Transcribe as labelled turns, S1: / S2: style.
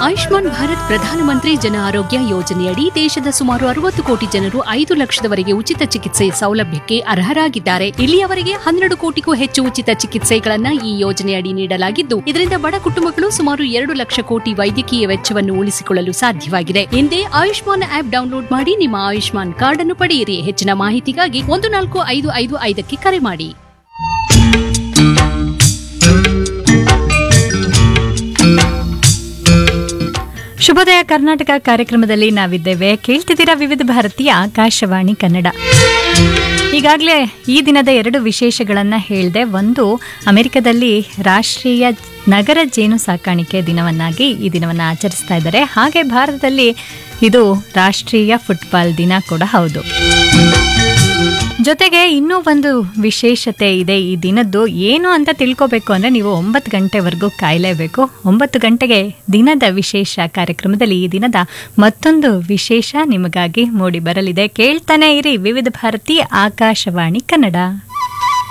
S1: ಆಯುಷ್ಮಾನ್ ಭಾರತ್ ಪ್ರಧಾನಮಂತ್ರಿ ಜನ ಆರೋಗ್ಯ ಯೋಜನೆಯಡಿ ದೇಶದ ಸುಮಾರು ಅರವತ್ತು ಕೋಟಿ ಜನರು ಐದು ಲಕ್ಷದವರೆಗೆ ಉಚಿತ ಚಿಕಿತ್ಸೆ ಸೌಲಭ್ಯಕ್ಕೆ ಅರ್ಹರಾಗಿದ್ದಾರೆ ಇಲ್ಲಿಯವರೆಗೆ ಹನ್ನೆರಡು ಕೋಟಿಗೂ ಹೆಚ್ಚು ಉಚಿತ ಚಿಕಿತ್ಸೆಗಳನ್ನ ಈ ಯೋಜನೆಯಡಿ ನೀಡಲಾಗಿದ್ದು ಇದರಿಂದ ಬಡ ಕುಟುಂಬಗಳು ಸುಮಾರು ಎರಡು ಲಕ್ಷ ಕೋಟಿ ವೈದ್ಯಕೀಯ ವೆಚ್ಚವನ್ನು ಉಳಿಸಿಕೊಳ್ಳಲು ಸಾಧ್ಯವಾಗಿದೆ ಹಿಂದೆ ಆಯುಷ್ಮಾನ್ ಆಪ್ ಡೌನ್ಲೋಡ್ ಮಾಡಿ ನಿಮ್ಮ ಆಯುಷ್ಮಾನ್ ಕಾರ್ಡ್ ಅನ್ನು ಪಡೆಯಿರಿ ಹೆಚ್ಚಿನ ಮಾಹಿತಿಗಾಗಿ ಒಂದು ನಾಲ್ಕು ಐದು ಐದು ಐದಕ್ಕೆ ಕರೆ ಮಾಡಿ
S2: ಶುಭೋದಯ ಕರ್ನಾಟಕ ಕಾರ್ಯಕ್ರಮದಲ್ಲಿ ನಾವಿದ್ದೇವೆ ಕೇಳ್ತಿದ್ದೀರಾ ವಿವಿಧ ಭಾರತೀಯ ಆಕಾಶವಾಣಿ ಕನ್ನಡ ಈಗಾಗಲೇ ಈ ದಿನದ ಎರಡು ವಿಶೇಷಗಳನ್ನು ಹೇಳಿದೆ ಒಂದು ಅಮೆರಿಕದಲ್ಲಿ ರಾಷ್ಟ್ರೀಯ ನಗರ ಜೇನು ಸಾಕಾಣಿಕೆ ದಿನವನ್ನಾಗಿ ಈ ದಿನವನ್ನು ಆಚರಿಸ್ತಾ ಇದ್ದಾರೆ ಹಾಗೆ ಭಾರತದಲ್ಲಿ ಇದು ರಾಷ್ಟ್ರೀಯ ಫುಟ್ಬಾಲ್ ದಿನ ಕೂಡ ಹೌದು ಜೊತೆಗೆ ಇನ್ನೂ ಒಂದು ವಿಶೇಷತೆ ಇದೆ ಈ ದಿನದ್ದು ಏನು ಅಂತ ತಿಳ್ಕೊಬೇಕು ಅಂದರೆ ನೀವು ಒಂಬತ್ತು ಗಂಟೆವರೆಗೂ ಕಾಯಲೇಬೇಕು ಒಂಬತ್ತು ಗಂಟೆಗೆ ದಿನದ ವಿಶೇಷ ಕಾರ್ಯಕ್ರಮದಲ್ಲಿ ಈ ದಿನದ ಮತ್ತೊಂದು ವಿಶೇಷ ನಿಮಗಾಗಿ ಮೂಡಿ ಬರಲಿದೆ ಕೇಳ್ತಾನೆ ಇರಿ ವಿವಿಧ ಭಾರತಿ ಆಕಾಶವಾಣಿ ಕನ್ನಡ